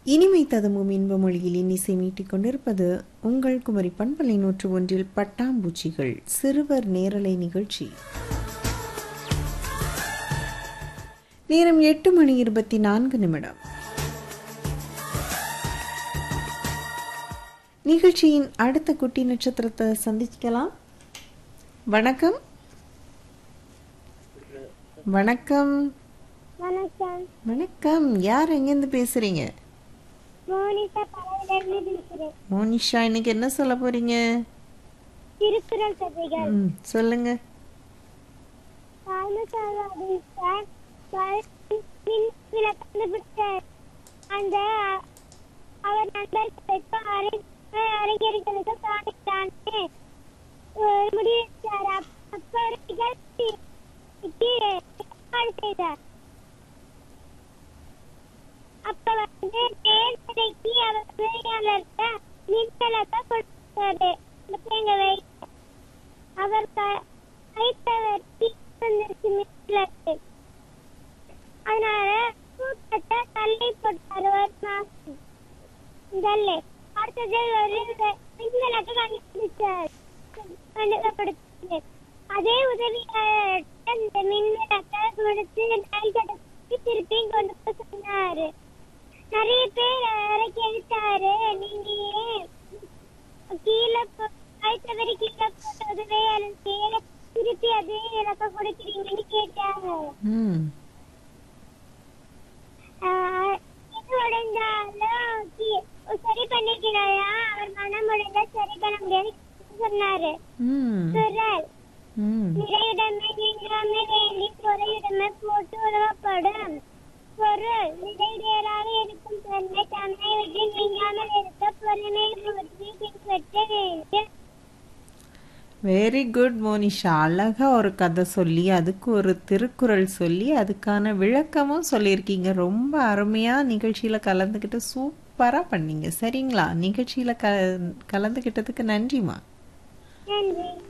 இனிமை ததும்பும் இன்ப மொழியில் இன்னிசை மீட்டிக் கொண்டிருப்பது உங்கள் குமரி பண்பலை நூற்று ஒன்றில் பட்டாம்பூச்சிகள் சிறுவர் நேரலை நிகழ்ச்சி நேரம் எட்டு மணி இருபத்தி நான்கு நிமிடம் நிகழ்ச்சியின் அடுத்த குட்டி நட்சத்திரத்தை சந்திக்கலாம் வணக்கம் வணக்கம் வணக்கம் வணக்கம் யார் எங்கேருந்து பேசுறீங்க மோனிகா பழையிலிருந்து பேசுகிறேன் மோனிஷா இன்னைக்கு என்ன சொல்ல போறீங்க திருக்குறள் கதைகள் ம், சொல்லுங்க கால்மசாலாதீஸ்வர் மின் விளக்கு கண்டுபிடிச்சார் அந்த அவர் நண்பர்களுக்கு அறி- அறிஞர்களுக்கு காணிக்கான்னு ஒரு முடிவு எடுத்தார். அப்- அப்ப ஒரு நிகழ்ச்சிக்கு ஏற்பாடு செய்தார் அப்ப வந்து தேர்தலைக்கு அவர் உதவியாளர்கிட்ட மின்விளக்க கொடுத்தாரு எங்க வைக்க அவர் க- கைத்தவர் தீர்ந்துருச்சு மின்விளக்கு அதனால கூட்டத்தை தள்ளி போட்டாரு ஒரு மாசம் தள்ளி அடுத்தது ஒரு மின்விளக்கு கண்டுபிடிச்சார் கண்டுபிடிச்சாரு அதே உதவியாளர்கிட்ட இந்த மின்விளக்கை கொடுத்து நாய்களுக்கு திருப்பி கொண்டு போய் சொன்னாரு நிறைய பேர் இறக்கி எடுத்தாரு நீங்க ஏன் கீழே போ- கைத்தவரி கீழே போட்டது வேலை செய்யல திருப்பி அதே இலக்க கொடுக்குறீங்கன்னு கேட்டாங்க ம் ஆஹ் இது உடைஞ்சாலும் கீ- சரி பண்ணிக்கிறாயா அவர் மனம் உடைஞ்சா சரி பண்ண முடியாது சொன்னாரு ம் குரல் ம் நிறையுடைமை நீங்காமை வேண்டி பொறையுடைமை போட்டு உதவப்படும் பொருள் நிறைவேறாக இருக்கும் தன்மை தன்னை விட்டு நீங்காமல் இருக்க பொறுமை புரிந்து பின்பற்ற வேண்டும் வெரி குட் மோனிஷா அழகா ஒரு கதை சொல்லி அதுக்கு ஒரு திருக்குறள் சொல்லி அதுக்கான விளக்கமும் சொல்லியிருக்கீங்க ரொம்ப அருமையா நிகழ்ச்சியில கலந்துக்கிட்டு சூப்பரா பண்ணீங்க சரிங்களா நிகழ்ச்சியில க கலந்துக்கிட்டதுக்கு நன்றிமா நன்றி